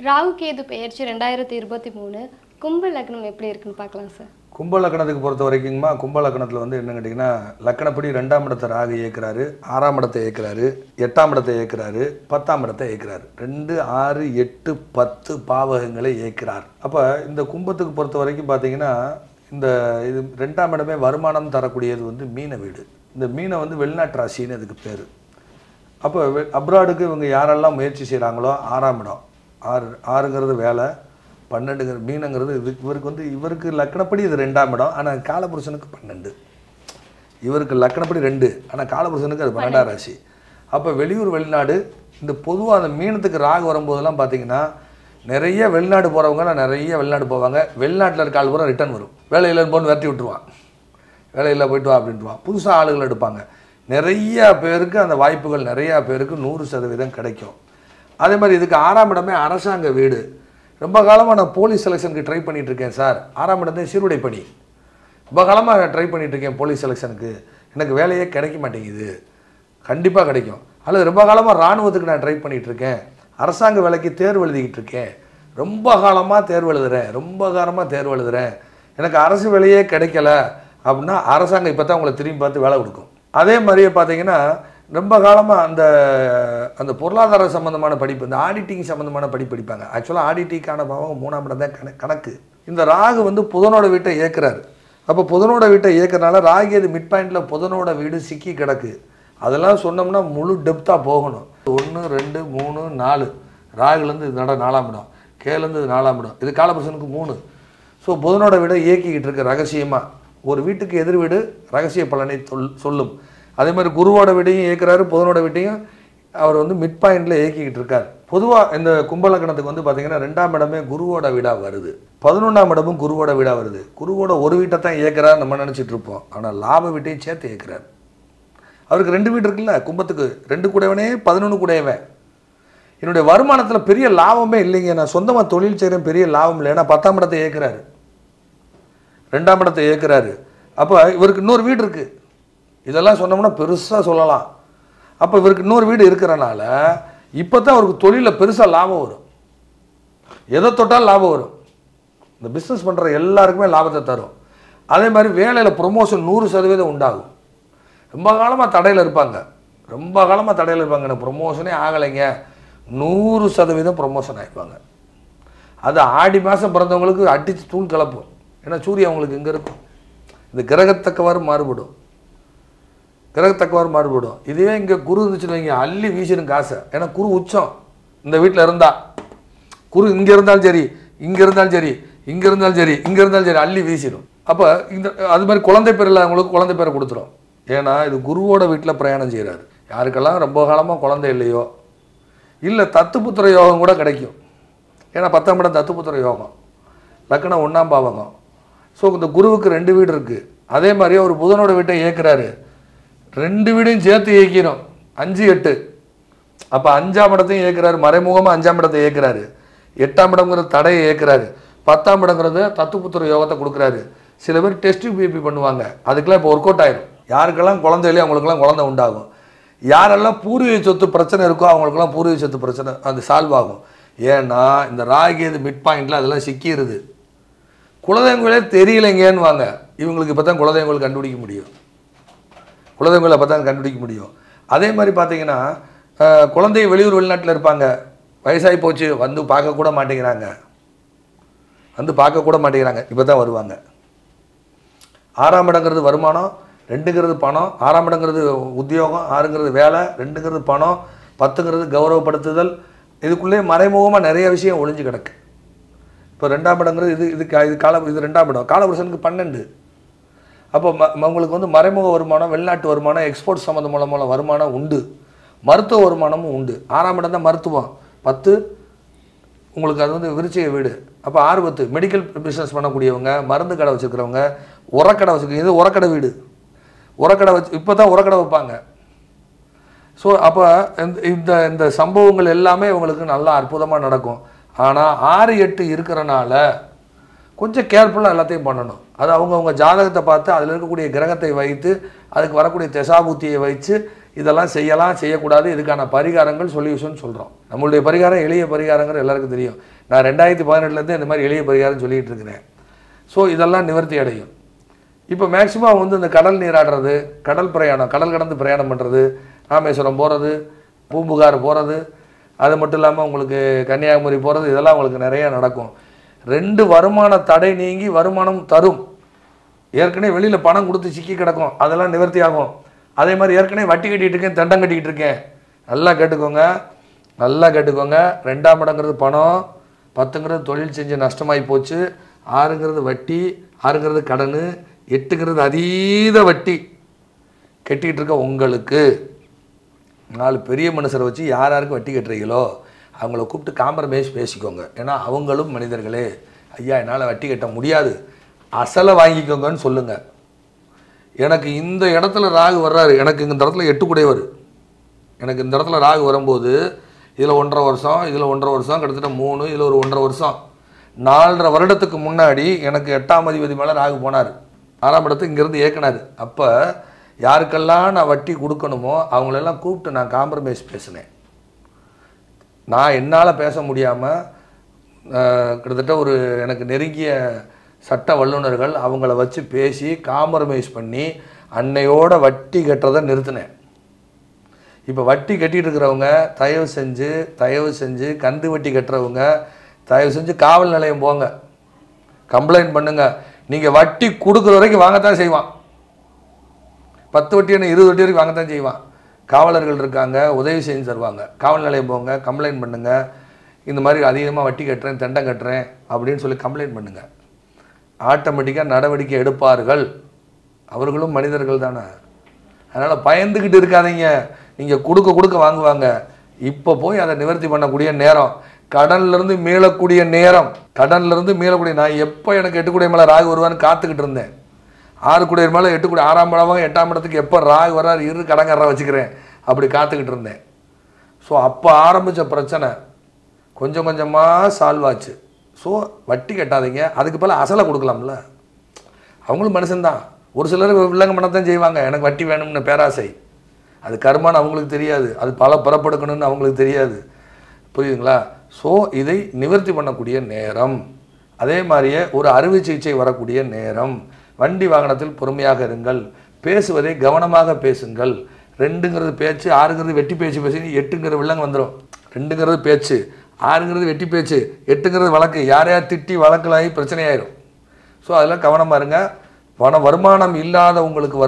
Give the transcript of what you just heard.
ராகு கேது பெயர்ச்சி ரெண்டாயிரத்தி இருபத்தி மூணு கும்ப லக்னம் எப்படி இருக்குன்னு பார்க்கலாம் சார் கும்ப லக்கணத்துக்கு பொறுத்த வரைக்குங்கம்மா கும்ப லக்கணத்தில் வந்து என்ன கேட்டிங்கன்னா லக்கணப்படி ரெண்டாம் இடத்தை ராகு இயக்குறாரு ஆறாம் இடத்தை இயக்குறாரு எட்டாம் இடத்தை இயக்குறாரு பத்தாம் இடத்தை இயக்குறாரு ரெண்டு ஆறு எட்டு பத்து பாவகங்களை இயக்குறார் அப்போ இந்த கும்பத்துக்கு பொறுத்த வரைக்கும் பார்த்தீங்கன்னா இந்த இது ரெண்டாம் இடமே வருமானம் தரக்கூடியது வந்து மீன வீடு இந்த மீனை வந்து வெளிநாட்டு ராசின்னு அதுக்கு பேர் அப்போ அப்ராடுக்கு இவங்க யாரெல்லாம் முயற்சி செய்கிறாங்களோ ஆறாம் இடம் ஆறு ஆறுங்கிறது வேலை பன்னெண்டுங்கிற மீனங்கிறது இது இவருக்கு வந்து இவருக்கு லக்கணப்படி இது ரெண்டாம் இடம் ஆனால் காலபுருஷனுக்கு பன்னெண்டு இவருக்கு லக்கணப்படி ரெண்டு ஆனால் காலபுருஷனுக்கு அது பன்னெண்டாம் ராசி அப்போ வெளியூர் வெளிநாடு இந்த பொதுவாக அந்த மீனத்துக்கு ராகு வரும்போதெல்லாம் பார்த்தீங்கன்னா நிறைய வெளிநாடு போகிறவங்க நிறைய வெளிநாடு போவாங்க வெளிநாட்டில் இருக்க ஆள் பூரா ரிட்டர்ன் வரும் வேலையில் போன்னு விரட்டி விட்டுருவான் வேலையில் போயிட்டு வா அப்படின்ட்டுவான் புதுசாக ஆளுகள் எடுப்பாங்க நிறைய பேருக்கு அந்த வாய்ப்புகள் நிறையா பேருக்கு நூறு சதவீதம் கிடைக்கும் அதே மாதிரி இதுக்கு ஆறாம் இடமே அரசாங்க வீடு ரொம்ப காலமாக நான் போலீஸ் செலெக்ஷனுக்கு ட்ரை பண்ணிட்டு இருக்கேன் சார் ஆறாம் இடமே சீருடை பணி ரொம்ப காலமாக ட்ரை பண்ணிட்டு இருக்கேன் போலீஸ் செலெக்ஷனுக்கு எனக்கு வேலையே கிடைக்க மாட்டேங்குது கண்டிப்பாக கிடைக்கும் அல்லது ரொம்ப காலமாக இராணுவத்துக்கு நான் ட்ரை பண்ணிட்டு இருக்கேன் அரசாங்க வேலைக்கு தேர்வு எழுதிக்கிட்டு இருக்கேன் ரொம்ப காலமாக தேர்வு எழுதுறேன் ரொம்ப காலமாக தேர்வு எழுதுறேன் எனக்கு அரசு வேலையே கிடைக்கல அப்படின்னா அரசாங்கம் இப்போ தான் உங்களை திரும்பி பார்த்து வேலை கொடுக்கும் அதே மாதிரியே பார்த்தீங்கன்னா ரொம்ப காலமாக அந்த அந்த பொருளாதார சம்மந்தமான படிப்பு இந்த ஆடிட்டிங் சம்மந்தமான படிப்பு படிப்பாங்க ஆக்சுவலாக ஆடிட்டிங்கான பாவம் மூணாம் இடம் தான் கண கணக்கு இந்த ராகு வந்து புதனோட வீட்டை இயக்குறாரு அப்போ புதனோட வீட்டை இயக்கறனால ராகு அது மிட் பாயிண்டில் புதனோட வீடு சிக்கி கிடக்கு அதெல்லாம் சொன்னோம்னா முழு டெப்த்தாக போகணும் ஒன்று ரெண்டு மூணு நாலு ராகுலேருந்து இது நட நாலாம் இடம் கேலேருந்து இது நாலாம் இடம் இது காலபுருஷனுக்கு மூணு ஸோ புதனோட வீடை இயக்கிக்கிட்டு இருக்க ரகசியமாக ஒரு வீட்டுக்கு எதிர் வீடு ரகசிய பலனை சொல் சொல்லும் அதே மாதிரி குருவோட வீட்டையும் இயக்குறாரு புதனோட வீட்டையும் அவர் வந்து மிட் பாயிண்டில் இயக்கிக்கிட்டு இருக்கார் பொதுவாக இந்த கும்பலக்கணத்துக்கு வந்து பார்த்தீங்கன்னா ரெண்டாம் இடமே குருவோட வீடாக வருது பதினொன்றாம் இடமும் குருவோட வீடாக வருது குருவோட ஒரு வீட்டை தான் இயக்குறாரு நம்ம நினச்சிட்டு இருப்போம் ஆனால் லாப வீட்டையும் சேர்த்து இயக்குறாரு அவருக்கு ரெண்டு வீடு இருக்குல்ல கும்பத்துக்கு ரெண்டு கூடவனே பதினொன்று கூடையவன் என்னுடைய வருமானத்தில் பெரிய லாபமே இல்லைங்க நான் சொந்தமாக தொழில் செய்கிறேன் பெரிய லாபம் இல்லை ஏன்னா பத்தாம் இடத்தை இயக்குறாரு ரெண்டாம் இடத்தை இயக்குறாரு அப்போ இவருக்கு இன்னொரு வீடு இருக்குது இதெல்லாம் சொன்னோம்னா பெருசாக சொல்லலாம் அப்போ இவருக்கு இன்னொரு வீடு இருக்கிறனால இப்போ தான் அவருக்கு தொழிலில் பெருசாக லாபம் வரும் எதை தொட்டாலும் லாபம் வரும் இந்த பிஸ்னஸ் பண்ணுற எல்லாருக்குமே லாபத்தை தரும் அதே மாதிரி வேலையில் ப்ரொமோஷன் நூறு சதவீதம் உண்டாகும் ரொம்ப காலமாக தடையில் இருப்பாங்க ரொம்ப காலமாக தடையில் இருப்பாங்க எனக்கு ப்ரொமோஷனே ஆகலைங்க நூறு சதவீதம் ப்ரொமோஷன் ஆகிப்பாங்க அது ஆடி மாதம் பிறந்தவங்களுக்கு அடித்து தூள் கலப்பும் ஏன்னா சூரியன் அவங்களுக்கு இங்கே இருக்கும் இந்த கிரகத்தக்கவாறு மாறுபடும் கிரகத்தக்கவாறு மாறுபடும் இதுவே இங்கே குரு இருந்துச்சுன்னு வைங்க அள்ளி வீசிடும் காசை ஏன்னா குரு உச்சம் இந்த வீட்டில் இருந்தா குரு இங்கே இருந்தாலும் சரி இங்கே இருந்தாலும் சரி இங்கே இருந்தாலும் சரி இங்கே இருந்தாலும் சரி அள்ளி வீசிடும் அப்போ இந்த அது மாதிரி குழந்தை பேர் இல்லாதவங்களுக்கு குழந்தை பேரை கொடுத்துரும் ஏன்னா இது குருவோட வீட்டில் பிரயாணம் செய்கிறாரு யாருக்கெல்லாம் ரொம்ப காலமாக குழந்தை இல்லையோ இல்லை தத்துப்புத்திர யோகம் கூட கிடைக்கும் ஏன்னா பத்தாம் இடம் தத்துப்புத்திர யோகம் லக்கணம் ஒன்றாம் பாவகம் ஸோ இந்த குருவுக்கு ரெண்டு வீடு இருக்குது அதே மாதிரி அவர் புதனோட வீட்டை இயக்குறாரு ரெண்டு வீடையும் சேர்த்து இயக்கிடும் அஞ்சு எட்டு அப்போ அஞ்சாம் இடத்தையும் இயக்குறாரு மறைமுகமாக அஞ்சாம் இடத்தை இயக்குறாரு எட்டாம் இடங்கிறது தடையை இயக்குறாரு பத்தாம் இடங்கிறது தத்துப்புத்திர யோகத்தை கொடுக்குறாரு சில பேர் டெஸ்ட் பிபி பண்ணுவாங்க அதுக்கெல்லாம் இப்போ ஒர்க் அவுட் ஆயிரும் யாருக்கெல்லாம் குழந்தை இல்லையோ அவங்களுக்கெல்லாம் குழந்தை உண்டாகும் யாரெல்லாம் பூர்வீக சொத்து பிரச்சனை இருக்கோ அவங்களுக்கெல்லாம் பூர்வீக சொத்து பிரச்சனை அது சால்வ் ஆகும் ஏன்னா இந்த ராகேது மிட் பாயிண்டில் அதெல்லாம் சிக்கிடுது குலதெய்வங்களே தெரியலைங்கன்னு வாங்க இவங்களுக்கு இப்போ தான் குலதெய்வங்கள் கண்டுபிடிக்க முடியும் குலதெய்வங்களை அப்போ தான் கண்டுபிடிக்க முடியும் அதே மாதிரி பார்த்தீங்கன்னா அஹ், குழந்தை வெளியூர் வெளிநாட்டில் இருப்பாங்க வயசாகி போச்சு வந்து பார்க்க கூட மாட்டேங்கிறாங்க வந்து பார்க்க கூட மாட்டேங்கிறாங்க இப்போ தான் வருவாங்க ஆறாம் இடங்கிறது வருமானம் ரெண்டுங்கிறது பணம் ஆறாம் இடங்கிறது உத்தியோகம் ஆறுங்கிறது வேலை ரெண்டுங்கிறது பணம் பத்துங்கிறது கௌரவப்படுத்துதல் இதுக்குள்ளே மறைமுகமாக நிறைய விஷயம் ஒளிஞ்சு கிடக்கு இப்போ ரெண்டாம் இடங்கிறது இது இது கா- இது கால இது ரெண்டாம் இடம் காலபுருஷனுக்கு பன்னெண்டு அப்போ ம ம- உங்களுக்கு வந்து மறைமுக வருமானம் வெளிநாட்டு வருமானம் எக்ஸ்போர்ட் சம்மந்தமான வருமானம் உண்டு மருத்துவ வருமானமும் உண்டு ஆறாம் இடம் தான் மருத்துவம் பத்து உங்களுக்கு அது வந்து விருச்சிக வீடு அப்போ ஆறு பத்து மெடிக்கல் பிஸ்னஸ் பண்ணக்கூடியவங்க மருந்து கடை வச்சுருக்கிறவங்க உரக்கடை வச்சுருக்கீங்க இது உரக்கடை வீடு உரக்கடை வச்சு இப்போ தான் உரக்கடை வைப்பாங்க ஸோ அப்போ இந்த இந்த இந்த சம்பவங்கள் எல்லாமே உங்களுக்கு நல்லா அற்புதமாக நடக்கும் ஆனால் ஆறு எட்டு இருக்கிறனால கொஞ்சம் கேர்ஃபுல்லாக எல்லாத்தையும் பண்ணணும் அது அவங்கவுங்க ஜாதகத்தை பார்த்து அதில் இருக்கக்கூடிய கிரகத்தை வைத்து அதுக்கு வரக்கூடிய திசாபுத்தியை வைத்து இதெல்லாம் செய்யலாம் செய்யக்கூடாது இதுக்கான பரிகாரங்கள் சொல்யூஷன் சொல்கிறோம் நம்மளுடைய பரிகாரம் எளிய பரிகாரங்கிற எல்லாருக்கும் தெரியும் நான் ரெண்டாயிரத்தி பதினெட்டுலேருந்து இந்த மாதிரி எளிய பரிகாரம் சொல்லிகிட்டு இருக்கிறேன் ஸோ இதெல்லாம் நிவர்த்தி அடையும் இப்போ மேக்ஸிமம் வந்து இந்த கடல் நீராடுறது கடல் பிரயாணம் கடல் கடந்து பிரயாணம் பண்ணுறது ராமேஸ்வரம் போகிறது பூம்புகார் போகிறது அது மட்டும் இல்லாமல் உங்களுக்கு கன்னியாகுமரி போகிறது இதெல்லாம் உங்களுக்கு நிறைய நடக்கும் ரெண்டு வருமான தடை நீங்கி வருமானம் தரும் ஏற்கனவே வெளியில் பணம் கொடுத்து சிக்கி கிடக்கும் அதெல்லாம் நிவர்த்தி ஆகும் அதே மாதிரி ஏற்கனவே வட்டி கட்டிட்டு இருக்கேன் தண்டம் கட்டிக்கிட்டு இருக்கேன் நல்லா கேட்டுக்கோங்க நல்லா கேட்டுக்கோங்க ரெண்டாம் இடங்கிறது பணம் பத்துங்கிறது தொழில் செஞ்சு நஷ்டமாகி போச்சு ஆறுங்கிறது வட்டி ஆறுங்கிறது கடன் எட்டுங்கிறது அதீத வட்டி கட்டிக்கிட்டு இருக்க உங்களுக்கு நாலு பெரிய மனுஷரை வச்சு யார் யாருக்கு வட்டி கட்டுறீங்களோ அவங்கள கூப்பிட்டு காம்ப்ரமைஸ் பேசிக்கோங்க ஏன்னா அவங்களும் மனிதர்களே ஐயா என்னால் வட்டி கட்ட முடியாது அசலை வாங்கிக்கோங்கன்னு சொல்லுங்கள் எனக்கு இந்த இடத்துல ராகு வர்றாரு எனக்கு இந்த இடத்துல எட்டு குடையவர் எனக்கு இந்த இடத்துல ராகு வரும்போது இதில் ஒன்றரை வருஷம் இதில் ஒன்றரை வருஷம் கிட்டத்தட்ட மூணு இதில் ஒரு ஒன்றரை வருஷம் நாலரை வருடத்துக்கு முன்னாடி எனக்கு எட்டாம் அதிபதி மேலே ராகு போனார் ஆறாம் இடத்து இங்கேருந்து இயக்குனார் அப்போ யாருக்கெல்லாம் நான் வட்டி கொடுக்கணுமோ அவங்களெல்லாம் கூப்பிட்டு நான் காம்ப்ரமைஸ் பேசினேன் நான் என்னால் பேச முடியாமல் கிட்டத்தட்ட ஒரு எனக்கு நெருங்கிய சட்ட வல்லுநர்கள் அவங்கள வச்சு பேசி காம்ப்ரமைஸ் பண்ணி அன்னையோட வட்டி கட்டுறதை நிறுத்தினேன் இப்போ வட்டி கட்டிட்டு இருக்கிறவங்க தயவு செஞ்சு தயவு செஞ்சு கந்து வட்டி கட்டுறவங்க தயவு செஞ்சு காவல் நிலையம் போங்க கம்ப்ளைண்ட் பண்ணுங்க நீங்கள் வட்டி கொடுக்குற வரைக்கும் வாங்கத்தான் செய்வான் பத்து வட்டி என்ன இருபது வட்டி வரைக்கும் வாங்கத்தான் செய்வான் காவலர்கள் இருக்காங்க உதவி செஞ்சு தருவாங்க காவல் நிலையம் போங்க கம்ப்ளைண்ட் பண்ணுங்க இந்த மாதிரி அதிகமாக வட்டி கட்டுறேன் தண்டம் கட்டுறேன் அப்படின்னு சொல்லி கம்ப்ளைண்ட் பண்ணுங்க ஆட்டோமேட்டிக்காக நடவடிக்கை எடுப்பார்கள் அவர்களும் மனிதர்கள் தானே அதனால் பயந்துக்கிட்டு இருக்காதீங்க நீங்கள் கொடுக்க கொடுக்க வாங்குவாங்க இப்போ போய் அதை நிவர்த்தி பண்ணக்கூடிய நேரம் கடன்லேருந்து மீளக்கூடிய நேரம் கடன்லேருந்து மீளக்கூடிய நான் எப்போ எனக்கு எட்டுக்குடைய மேலே ராகு வருவான்னு காத்துக்கிட்டு இருந்தேன் ஆறு குடையர் மேலே எட்டு குடி ஆறாம் படம் எட்டாம் இடத்துக்கு எப்போ ராகு வர்றாரு இரு கடங்காரரை வச்சுக்கிறேன் அப்படி காத்துக்கிட்டு இருந்தேன் ஸோ அப்போ ஆரம்பித்த பிரச்சனை கொஞ்சம் கொஞ்சமாக சால்வ் ஆச்சு ஸோ வட்டி கட்டாதீங்க அதுக்கு பதிலா அசலை கொடுக்கலாம்ல அவங்களும் மனுஷன்தான் ஒரு சிலர் வில்லங்க பண்ணத்தான் செய்வாங்க எனக்கு வட்டி வேணும்னு பேராசை அது கர்மான்னு அவங்களுக்கு தெரியாது அது பல புறப்படுக்கணும்னு அவங்களுக்கு தெரியாது புரியுதுங்களா ஸோ இதை நிவர்த்தி பண்ணக்கூடிய நேரம் அதே மாதிரியே ஒரு அறுவை சிகிச்சை வரக்கூடிய நேரம் வண்டி வாகனத்தில் பொறுமையாக இருங்கள் பேசுவதை கவனமாக பேசுங்கள் ரெண்டுங்கிறது பேச்சு ஆறுங்கிறது வெட்டி பேச்சு பேசி எட்டுங்கிறது வில்லங்க வந்துடும் ரெண்டுங்கிறது பேச்சு ஆறுங்கிறது வெட்டி பேச்சு எட்டுங்கிறது வழக்கு யாரையா திட்டி வழக்கலாகி பிரச்சனையாயிரும் ஸோ அதெல்லாம் கவனமாக இருங்க பண வருமானம் இல்லாத உங்களுக்கு